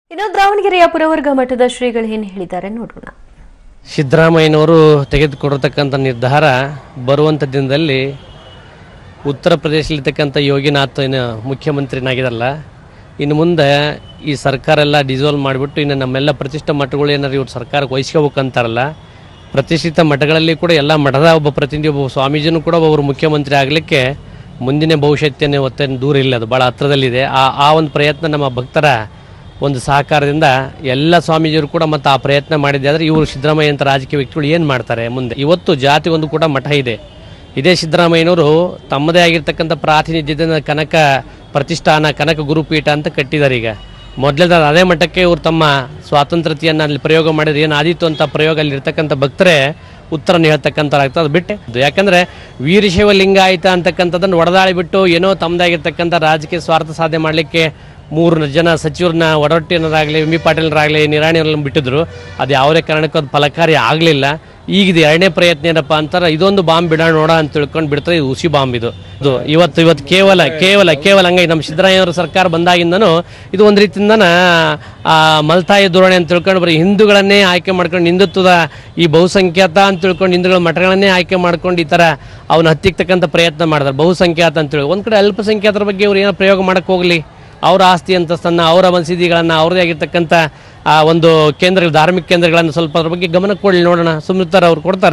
ಇನ್ನು ದಾವಣಗೆರೆಯ ಪುರವರ್ಗ ಮಠದ ಶ್ರೀಗಳು ಏನು ಹೇಳಿದ್ದಾರೆ ನೋಡೋಣ ಸಿದ್ದರಾಮಯ್ಯನವರು ತೆಗೆದುಕೊಂಡಿರ್ತಕ್ಕಂಥ ನಿರ್ಧಾರ ಬರುವಂಥ ದಿನದಲ್ಲಿ ಉತ್ತರ ಪ್ರದೇಶದಲ್ಲಿರ್ತಕ್ಕಂಥ ಯೋಗಿನಾಥ್ ಏನು ಮುಖ್ಯಮಂತ್ರಿನಾಗಿದಲ್ಲ ಇನ್ನು ಮುಂದೆ ಈ ಸರ್ಕಾರ ಎಲ್ಲ ಡಿಸಾಲ್ವ್ ಮಾಡಿಬಿಟ್ಟು ಇನ್ನು ನಮ್ಮೆಲ್ಲ ಪ್ರತಿಷ್ಠಿತ ಮಠಗಳು ಏನಾದ್ರು ಇವ್ರು ಸರ್ಕಾರಕ್ಕೆ ವಹಿಸ್ಕೋಬೇಕಂತಾರಲ್ಲ ಪ್ರತಿಷ್ಠಿತ ಮಠಗಳಲ್ಲಿ ಕೂಡ ಎಲ್ಲ ಮಠದ ಒಬ್ಬ ಪ್ರತಿನಿಧಿ ಒಬ್ಬ ಸ್ವಾಮೀಜಿನೂ ಕೂಡ ಒಬ್ಬರು ಮುಖ್ಯಮಂತ್ರಿ ಆಗಲಿಕ್ಕೆ ಮುಂದಿನ ಭವಿಷ್ಯತ್ತೇನೆ ಒತ್ತೇನು ದೂರ ಇಲ್ಲ ಅದು ಭಾಳ ಹತ್ರದಲ್ಲಿದೆ ಆ ಆ ಒಂದು ಪ್ರಯತ್ನ ನಮ್ಮ ಭಕ್ತರ ಒಂದು ಸಹಕಾರದಿಂದ ಎಲ್ಲ ಸ್ವಾಮೀಜಿಯವರು ಕೂಡ ಮತ್ತು ಆ ಪ್ರಯತ್ನ ಮಾಡಿದ್ದೆ ಆದರೆ ಇವರು ಸಿದ್ದರಾಮಯ್ಯ ಅಂತ ರಾಜಕೀಯ ವ್ಯಕ್ತಿಗಳು ಏನು ಮಾಡ್ತಾರೆ ಮುಂದೆ ಇವತ್ತು ಜಾತಿ ಒಂದು ಕೂಡ ಮಠ ಇದೆ ಇದೇ ಸಿದ್ದರಾಮಯ್ಯನವರು ತಮ್ಮದೇ ಆಗಿರ್ತಕ್ಕಂಥ ಪ್ರಾತಿನಿಧ್ಯದಿಂದ ಕನಕ ಪ್ರತಿಷ್ಠಾನ ಕನಕ ಗುರುಪೀಠ ಅಂತ ಕಟ್ಟಿದ್ದಾರೆ ಈಗ ಮೊದಲೇದ ಅದೇ ಮಠಕ್ಕೆ ಇವರು ತಮ್ಮ ಸ್ವಾತಂತ್ರ್ಯತೆಯನ್ನು ಅಲ್ಲಿ ಪ್ರಯೋಗ ಮಾಡಿದ್ರೆ ಏನು ಆದೀತು ಅಂತ ಪ್ರಯೋಗ ಅಲ್ಲಿ ಇರ್ತಕ್ಕಂಥ ಭಕ್ತರೇ ಉತ್ತರನ ಹೇಳ್ತಕ್ಕಂಥದ್ದಾಗ್ತದೆ ಅದು ಬಿಟ್ಟೆ ಅದು ಯಾಕಂದರೆ ವೀರಶೈವ ಲಿಂಗಾಯತ ಅಂತಕ್ಕಂಥದ್ದನ್ನು ಒಡೆದಾಳಿ ಬಿಟ್ಟು ಏನೋ ತಮ್ಮದಾಗಿರ್ತಕ್ಕಂಥ ರಾಜಕೀಯ ಸ್ವಾರ್ಥ ಸಾಧನೆ ಮಾಡಲಿಕ್ಕೆ ಮೂರು ಜನ ಸಚಿವರನ್ನ ಒಡೊಟ್ಟಿನರಾಗಲಿ ಎಂ ಬಿ ಪಾಟೀಲ್ರಾಗಲಿ ನಿರಾಣಿಯವ್ರನ್ನ ಬಿಟ್ಟಿದ್ರು ಅದು ಯಾವುದೇ ಕಾರಣಕ್ಕೂ ಅದು ಫಲಕಾರಿ ಆಗಲಿಲ್ಲ ಈಗಿದು ಎರಡನೇ ಪ್ರಯತ್ನ ಏನಪ್ಪ ಅಂತಾರೆ ಇದೊಂದು ಬಾಂಬ್ ಬಿಡೋಣ ನೋಡ ಅಂತ ತಿಳ್ಕೊಂಡು ಬಿಡ್ತಾರೆ ಇದು ಹುಸಿ ಬಾಂಬ್ ಇದು ಇದು ಇವತ್ತು ಇವತ್ತು ಕೇವಲ ಕೇವಲ ಕೇವಲ ಹಂಗಾಗಿ ನಮ್ಮ ಸಿದ್ದರಾಮಯ್ಯವರ ಸರ್ಕಾರ ಬಂದಾಗಿಂದನೂ ಇದು ಒಂದು ರೀತಿಯಿಂದನ ಆ, ಮಲ್ತಾಯಿ ಧೋರಣೆ ಅಂತ ತಿಳ್ಕೊಂಡು ಬರೀ ಹಿಂದೂಗಳನ್ನೇ ಆಯ್ಕೆ ಮಾಡ್ಕೊಂಡು ಹಿಂದುತ್ವದ ಈ ಬಹುಸಂಖ್ಯಾತ ಅಂತ ತಿಳ್ಕೊಂಡು ಹಿಂದೂಗಳ ಮಠಗಳನ್ನೇ ಆಯ್ಕೆ ಮಾಡ್ಕೊಂಡು ಈ ಥರ ಅವನ್ನ ಹತ್ತಿಕ್ತಕ್ಕಂಥ ಪ್ರಯತ್ನ ಮಾಡಿದಾರೆ ಬಹುಸಂಖ್ಯಾತ ಅಂತೇಳಿ ಒಂದು ಕಡೆ ಅಲ್ಪಸಂಖ್ಯಾತರ ಬಗ್ಗೆ ಇವ್ರು ಏನೋ ಪ್ರಯೋಗ ಮಾಡಕ್ಕೆ ಹೋಗಲಿ ಅವರ ಆಸ್ತಿ ಅಂತಸ್ತನ್ನು ಅವರ ಮಸೀದಿಗಳನ್ನು ಅವ್ರದೇ ಆಗಿರ್ತಕ್ಕಂಥ ಆ ಒಂದು ಕೇಂದ್ರಗಳು ಧಾರ್ಮಿಕ ಕೇಂದ್ರಗಳನ್ನು ಸ್ವಲ್ಪ ಅದ್ರ ಬಗ್ಗೆ ಗಮನ ಕೊಡಲಿ ನೋಡೋಣ ಸುಮ್ನಿರ್ತಾರ ಅವ್ರು ಕೊಡ್ತಾರ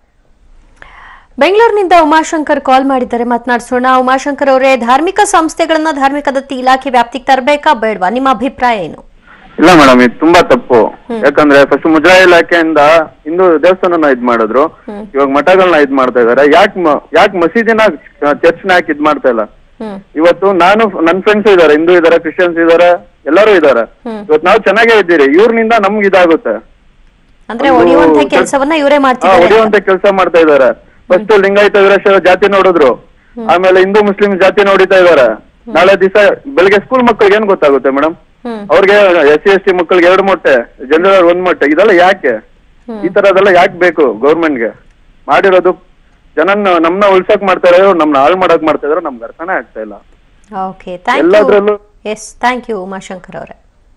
ಬೆಂಗಳೂರಿನಿಂದ ಉಮಾಶಂಕರ್ ಕಾಲ್ ಮಾಡಿದ್ದಾರೆ ಮಾತನಾಡಿಸೋಣ ಉಮಾಶಂಕರ್ ಅವರೇ ಧಾರ್ಮಿಕ ಸಂಸ್ಥೆಗಳನ್ನ ಧಾರ್ಮಿಕ ದತ್ತಿ ಇಲಾಖೆ ವ್ಯಾಪ್ತಿಗೆ ತರಬೇಕಾ ಬೇಡವಾ ನಿಮ್ಮ ಅಭಿಪ್ರಾಯ ಏನು ಇಲ್ಲ ಮೇಡಮ್ ಇದು ತುಂಬಾ ತಪ್ಪು ಯಾಕಂದ್ರೆ ಫಸ್ಟ್ ಮುಜರಾಯಿ ಇಲಾಖೆಯಿಂದ ಹಿಂದೂ ದೇವಸ್ಥಾನನ ಇದ್ ಮಾಡಿದ್ರು ಇವಾಗ ಮಠಗಳನ್ನ ಇದ್ ಮಾಡ್ತಾ ಇದಾರೆ ಯಾಕೆ ಯಾಕೆ ಮಸೀದಿನ ಚರ್ಚ್ನ ಯಾಕೆ ಇದ್ ಮಾಡ್ತಾ ಇಲ್ಲ ಹ್ಮ್ ಇವತ್ತು ನಾನು ನನ್ ಫ್ರೆಂಡ್ಸ್ ಇದಾರೆ ಹಿಂದೂ ಇದಾರೆ ಕ್ರಿಶ್ಚಿಯನ್ಸ್ ಇದಾರೆ ಎಲ್ಲರೂ ಇದಾರೆ ಇವತ್ತು ನಾವು ಚೆನ್ನಾಗೇ ಇದ್ದೀರಿ ಇವ್ರನಿಂದ ನಮ್ಗೆ ಇದಾಗುತ್ತೆ ಅಂದ್ರೆ ಒಡೆಯುವಂತ ಕೆಲಸವನ್ನ ಇವರೇ ಹಾ ಮಾಡ್ತಿದ್ದಾರೆ ಹೊಡೆಯುವಂತ ಕೆಲಸ ಮಾಡ್ತಾ ಇದಾರೆ ಫಸ್ಟ್ ಲಿಂಗಾಯತ ವೀರಶೈವ ಜಾತಿ ನೋಡಿದ್ರು ಆಮೇಲೆ ಹಿಂದೂ ಮುಸ್ಲಿಂ ಜಾತಿ ನೋಡಿತಾ ಇದಾರೆ ನಾಳೆ ದಿವಸ ಬೆಳಿಗ್ಗೆ ಸ್ಕೂಲ್ ಮಕ್ಕಳಿಗೆ ಏನ್ ಗೊತ್ತಾಗುತ್ತೆ ಮೇಡಮ್ ಹ್ಮ್ ಅವ್ರಿಗೆ ಎಸ್ ಸಿ ಎಸ್ ಟಿ ಮಕ್ಕಳಿಗೆ ಎರಡು ಮೊಟ್ಟೆ ಜನರಲ್ ಒಂದ್ ಮೊಟ್ಟೆ ಇದೆಲ್ಲ ಯಾಕೆ ಈ ತರದೆಲ್ಲ ಯಾಕೆ ಬೇಕು ಗೌರ್ಮೆಂಟ್ಗೆ ಮಾಡಿರೋದು ಜನನ್ನ ನಮ್ನ ಉಳ್ಸಕ್ ಮಾಡ್ತಾ ಇರೋ ನಮ್ನ ಹಾಳು ಮಾಡಕ್ ಮಾಡ್ತಾ ಇದಾರೋ ನಮ್ಗೆ ಅರ್ಥನೇ ಆಗ್ತಾ ಇಲ್ಲ ಓಕೆ ಥ್ಯಾಂಕ್ ಯು ಎಲ್ಲದ್ರಲ್ಲೂ ಎಸ್ ಥ್ಯಾಂಕ್ ಯು ಉಮಾಶಂಕರ್ ಅವರೇ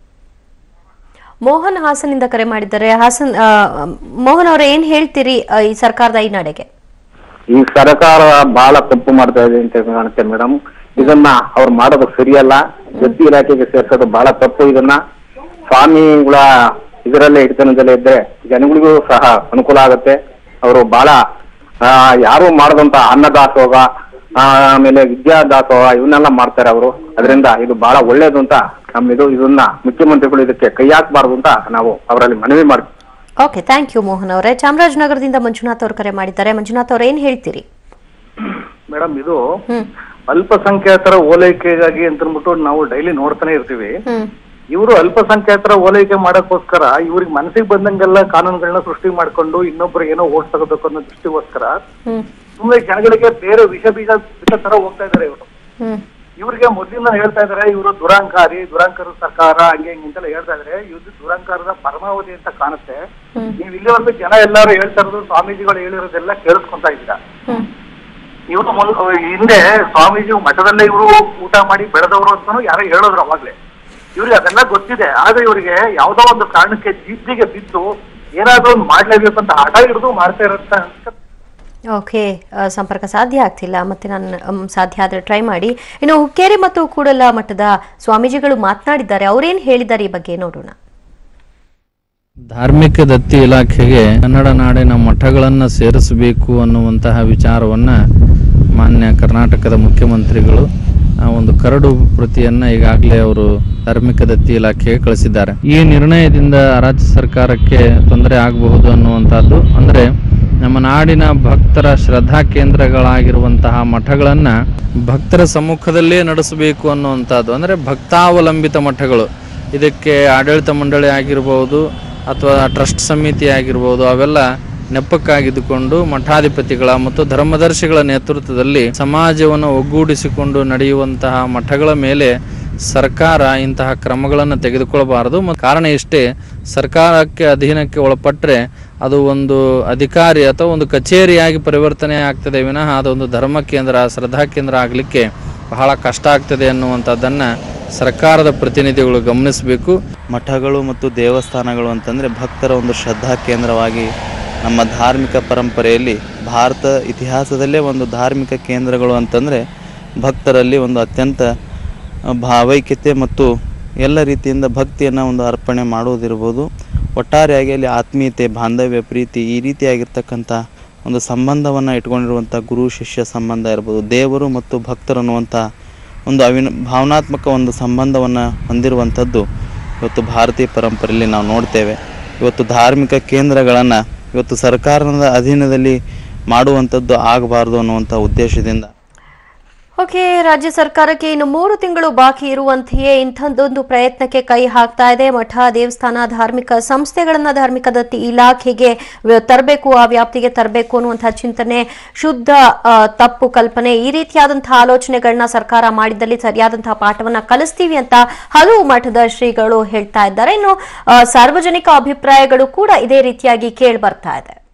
ಮೋಹನ್ ಹಾಸನಿಂದ ಕರೆ ಮಾಡಿದ್ದಾರೆ ಹಾಸನ್ ಆ, ಮೋಹನ್ ಅವರೇ ಏನ್ ಹೇಳ್ತೀರಿ ಆ, ಈ ಸರ್ಕಾರದ ಈ ನಡೆಗೆ ಈ ಸರ್ಕಾರ ಬಹಳ ತಪ್ಪು ಮಾಡ್ತಾ ಇದೆ ಅಂತ ಕಾಣುತ್ತೆ ಮೇಡಮ್ ಇದನ್ನ ಅವ್ರು ಮಾಡೋದು ಸರಿಯಲ್ಲ ಜತ್ತಿ ಇಲಾಖೆಗೆ ಸೇರ್ಸೋದು ಬಹಳ ತಪ್ಪು ಇದನ್ನ ಸ್ವಾಮಿಗಳ ಇದರಲ್ಲೇ ಹಿಡಿತನದಲ್ಲೇ ಇದ್ರೆ ಜನಗಳಿಗೂ ಸಹ ಅನುಕೂಲ ಆಗುತ್ತೆ ಅವರು ಬಹಳ ಆ, ಯಾರು ಮಾಡದಂತ ಅನ್ನದಾಸೋಹ ಆ, ಆಮೇಲೆ ವಿದ್ಯಾ ದಾಸೋಹ ಇವನ್ನೆಲ್ಲ ಮಾಡ್ತಾರೆ ಅವರು ಅದರಿಂದ ಇದು ಬಹಳ ಒಳ್ಳೇದು ಅಂತ ನಮ್ಮಿದು ಇದನ್ನ ಮುಖ್ಯಮಂತ್ರಿಗಳು ಇದಕ್ಕೆ ಕೈ ಹಾಕ್ಬಾರ್ದು ಅಂತ ನಾವು ಅವರಲ್ಲಿ ಮನವಿ ಮಾಡ್ತೀವಿ ಓಕೆ ಥ್ಯಾಂಕ್ ಯು ಮೋಹನ್ ಅವರೇ ಚಾಮರಾಜನಗರದಿಂದ ಮಂಜುನಾಥ್ ಅವರು ಕರೆ ಮಾಡಿದ್ದಾರೆ ಮಂಜುನಾಥ್ ಅವ್ರು ಏನ್ ಹೇಳ್ತೀರಿ ಮೇಡಮ್ ಇದು ಹ್ಮ್ ಅಲ್ಪಸಂಖ್ಯಾತರ ಓಲೈಕೆಗಾಗಿ ಅಂತ ಅಂದ್ಬಿಟ್ಟು ನಾವು ಡೈಲಿ ನೋಡ್ತಾನೆ ಇರ್ತೀವಿ ಹ್ಮ್ ಇವರು ಅಲ್ಪಸಂಖ್ಯಾತರ ಓಲೈಕೆ ಮಾಡಕ್ಕೋಸ್ಕರ ಇವ್ರಿಗೆ ಮನಸ್ಸಿಗೆ ಬಂದಂಗೆಲ್ಲ ಕಾನೂನುಗಳನ್ನ ಸೃಷ್ಟಿ ಮಾಡ್ಕೊಂಡು ಇನ್ನೊಬ್ರು ಏನೋ ಓಟ್ ತಗೋಬೇಕು ಅನ್ನೋ ದೃಷ್ಟಿಗೋಸ್ಕರ ಹ್ಮ್ ಸುಮ್ಮನೆ ಜನಗಳಿಗೆ ಬೇರೆ ವಿಷ ಬೀಜ ಬಿಟ್ಟ ತರ ಹೋಗ್ತಾ ಇದಾರೆ ಇವರು ಹ್ಮ್ ಇವ್ರಿಗೆ ಮೊದಲಿಂದ ಹೇಳ್ತಾ ಇದಾರೆ ಇವರು ದುರಾಂಕಾರಿ ದುರಾಂಕಾರ ಸರ್ಕಾರ ಹಂಗೆ ಹಿಂಗೆ ಅಂತೆಲ್ಲ ಹೇಳ್ತಾ ಇದಾರೆ ಇವ್ರದ್ದು ದುರಾಂಕಾರದ ಪರಮಾವಧಿ ಅಂತ ಕಾಣುತ್ತೆ ಹ್ಮ್. ನೀವು ಇಲ್ಲಿವರೆಗೂ ಜನ ಎಲ್ಲಾರು ಹೇಳ್ತಾ ಇರೋದು ಸ್ವಾಮೀಜಿಗಳು ಹೇಳಿರೋದೆಲ್ಲ ಕೇಳಿಸ್ಕೊಂತಾ ಇದ್ದೀರಾ ಹ್ಮ್ ಇವರು ಹಿಂದೆ ಸ್ವಾಮೀಜಿ ಮಠದಲ್ಲೇ ಇವರು ಊಟ ಮಾಡಿ ಬೆಳೆದವರು ಅಂತಾನು ಯಾರೋ ಹೇಳಿದ್ರು ಅವಾಗ್ಲೇ ಇವ್ರಿಗೆ ಅದೆಲ್ಲ ಗೊತ್ತಿದೆ ಆದ್ರೆ ಇವರಿಗೆ ಯಾವ್ದೋ ಒಂದು ಕಾರಣಕ್ಕೆ ಜಿದ್ದಿಗೆ ಬಿದ್ದು ಏನಾದ್ರೂ ಒಂದು ಮಾಡ್ಲೇಬೇಕು ಅಂತ ಹಠ ಹಿಡಿದು ಮಾಡ್ತಾ ಇರಂತ ಓಕೆ ಆ, ಸಂಪರ್ಕ ಸಾಧ್ಯ ಆಗ್ತಿಲ್ಲ ಮತ್ತೆ ನಾನು ಮ್, ಸಾಧ್ಯ ಆದರೆ ಟ್ರೈ ಮಾಡಿ ಇನ್ನು ಹುಕ್ಕೇರಿ ಮತ್ತು ಕೂಡಲ ಮಠದ ಸ್ವಾಮೀಜಿಗಳು ಮಾತನಾಡಿದ್ದಾರೆ ಅವ್ರೇನ್ ಹೇಳಿದ್ದಾರೆ ಈ ಬಗ್ಗೆ ನೋಡೋಣ ಧಾರ್ಮಿಕ ದತ್ತಿ ಇಲಾಖೆಗೆ ಕನ್ನಡ ನಾಡಿನ ಮಠಗಳನ್ನು ಸೇರಿಸಬೇಕು ಅನ್ನುವಂತಹ ವಿಚಾರವನ್ನ ಮಾನ್ಯ ಕರ್ನಾಟಕದ ಮುಖ್ಯಮಂತ್ರಿಗಳು ಆ ಒಂದು ಕರಡು ಪ್ರತಿಯನ್ನ ಈಗಾಗಲೇ ಅವರು ಧಾರ್ಮಿಕ ದತ್ತಿ ಇಲಾಖೆಗೆ ಕಳಿಸಿದ್ದಾರೆ ಈ ನಿರ್ಣಯದಿಂದ ರಾಜ್ಯ ಸರ್ಕಾರಕ್ಕೆ ತೊಂದರೆ ಆಗಬಹುದು ಅನ್ನುವಂಥದ್ದು ಅಂದ್ರೆ ನಮ್ಮ ನಾಡಿನ ಭಕ್ತರ ಶ್ರದ್ಧಾ ಕೇಂದ್ರಗಳಾಗಿರುವಂತಹ ಮಠಗಳನ್ನ ಭಕ್ತರ ಸಮ್ಮುಖದಲ್ಲೇ ನಡೆಸಬೇಕು ಅನ್ನುವಂಥದ್ದು ಅಂದ್ರೆ ಭಕ್ತಾವಲಂಬಿತ ಮಠಗಳು ಇದಕ್ಕೆ ಆಡಳಿತ ಮಂಡಳಿ ಆಗಿರ್ಬೋದು ಅಥವಾ ಟ್ರಸ್ಟ್ ಸಮಿತಿ ಆಗಿರ್ಬೋದು ಅವೆಲ್ಲ ನೆಪಕ್ಕಾಗಿದ್ದುಕೊಂಡು ಮಠಾಧಿಪತಿಗಳ ಮತ್ತು ಧರ್ಮದರ್ಶಿಗಳ ನೇತೃತ್ವದಲ್ಲಿ ಸಮಾಜವನ್ನು ಒಗ್ಗೂಡಿಸಿಕೊಂಡು ನಡೆಯುವಂತಹ ಮಠಗಳ ಮೇಲೆ ಸರ್ಕಾರ ಇಂತಹ ಕ್ರಮಗಳನ್ನು ತೆಗೆದುಕೊಳ್ಳಬಾರದು ಮತ್ತು ಕಾರಣ ಇಷ್ಟೇ ಸರ್ಕಾರಕ್ಕೆ ಅಧೀನಕ್ಕೆ ಒಳಪಟ್ಟರೆ ಅದು ಒಂದು ಅಧಿಕಾರಿ ಅಥವಾ ಒಂದು ಕಚೇರಿಯಾಗಿ ಪರಿವರ್ತನೆ ಆಗ್ತದೆ ವಿನಃ ಅದೊಂದು ಧರ್ಮ ಕೇಂದ್ರ ಶ್ರದ್ಧಾ ಕೇಂದ್ರ ಆಗಲಿಕ್ಕೆ ಬಹಳ ಕಷ್ಟ ಆಗ್ತದೆ ಅನ್ನುವಂಥದ್ದನ್ನು ಸರ್ಕಾರದ ಪ್ರತಿನಿಧಿಗಳು ಗಮನಿಸಬೇಕು ಮಠಗಳು ಮತ್ತು ದೇವಸ್ಥಾನಗಳು ಅಂತಂದರೆ ಭಕ್ತರ ಒಂದು ಶ್ರದ್ಧಾ ಕೇಂದ್ರವಾಗಿ ನಮ್ಮ ಧಾರ್ಮಿಕ ಪರಂಪರೆಯಲ್ಲಿ ಭಾರತ ಇತಿಹಾಸದಲ್ಲೇ ಒಂದು ಧಾರ್ಮಿಕ ಕೇಂದ್ರಗಳು ಅಂತಂದರೆ ಭಕ್ತರಲ್ಲಿ ಒಂದು ಅತ್ಯಂತ ಭಾವೈಕ್ಯತೆ ಮತ್ತು ಎಲ್ಲ ರೀತಿಯಿಂದ ಭಕ್ತಿಯನ್ನು ಒಂದು ಅರ್ಪಣೆ ಮಾಡುವುದಿರ್ಬೋದು ಒಟ್ಟಾರೆಯಾಗಿ ಅಲ್ಲಿ ಆತ್ಮೀಯತೆ ಬಾಂಧವ್ಯ ಪ್ರೀತಿ ಈ ರೀತಿಯಾಗಿರ್ತಕ್ಕಂಥ ಒಂದು ಸಂಬಂಧವನ್ನು ಇಟ್ಕೊಂಡಿರುವಂಥ ಗುರು ಶಿಷ್ಯ ಸಂಬಂಧ ಇರ್ಬೋದು ದೇವರು ಮತ್ತು ಭಕ್ತರು ಅನ್ನುವಂಥ ಒಂದು ಅವಿನ ಭಾವನಾತ್ಮಕ ಒಂದು ಸಂಬಂಧವನ್ನು ಹೊಂದಿರುವಂಥದ್ದು ಇವತ್ತು ಭಾರತೀಯ ಪರಂಪರೆಯಲ್ಲಿ ನಾವು ನೋಡ್ತೇವೆ ಇವತ್ತು ಧಾರ್ಮಿಕ ಕೇಂದ್ರಗಳನ್ನು ಇವತ್ತು ಸರ್ಕಾರದ ಅಧೀನದಲ್ಲಿ ಮಾಡುವಂಥದ್ದು ಆಗಬಾರ್ದು ಅನ್ನುವಂಥ ಉದ್ದೇಶದಿಂದ ಓಕೆ ರಾಜ್ಯ ಸರ್ಕಾರಕ್ಕೆ ಇನ್ನು ಮೂರು ತಿಂಗಳು ಬಾಕಿ ಇರುವಂತೆಯೇ ಇಂಥದ್ದೊಂದು ಪ್ರಯತ್ನಕ್ಕೆ ಕೈ ಹಾಕ್ತಾ ಇದೆ ಮಠ ದೇವಸ್ಥಾನ ಧಾರ್ಮಿಕ ಸಂಸ್ಥೆಗಳನ್ನ ಧಾರ್ಮಿಕ ದತ್ತಿ ಇಲಾಖೆಗೆ ವ್ಯ- ತರಬೇಕು ಆ ವ್ಯಾಪ್ತಿಗೆ ತರಬೇಕು ಅನ್ನುವಂತಹ ಚಿಂತನೆ ಶುದ್ಧ ಆ, ತಪ್ಪು ಕಲ್ಪನೆ ಈ ರೀತಿಯಾದಂತಹ ಆಲೋಚನೆಗಳನ್ನ ಸರ್ಕಾರ ಮಾಡಿದ್ದಲ್ಲಿ ಸರಿಯಾದಂತಹ ಪಾಠವನ್ನ ಕಲಿಸ್ತೀವಿ ಅಂತ ಹಲವು ಮಠದ ಶ್ರೀಗಳು ಹೇಳ್ತಾ ಇದ್ದಾರೆ ಇನ್ನು ಆ, ಸಾರ್ವಜನಿಕ ಅಭಿಪ್ರಾಯಗಳು ಕೂಡ ಇದೇ ರೀತಿಯಾಗಿ ಕೇಳಿ ಬರ್ತಾ ಇದೆ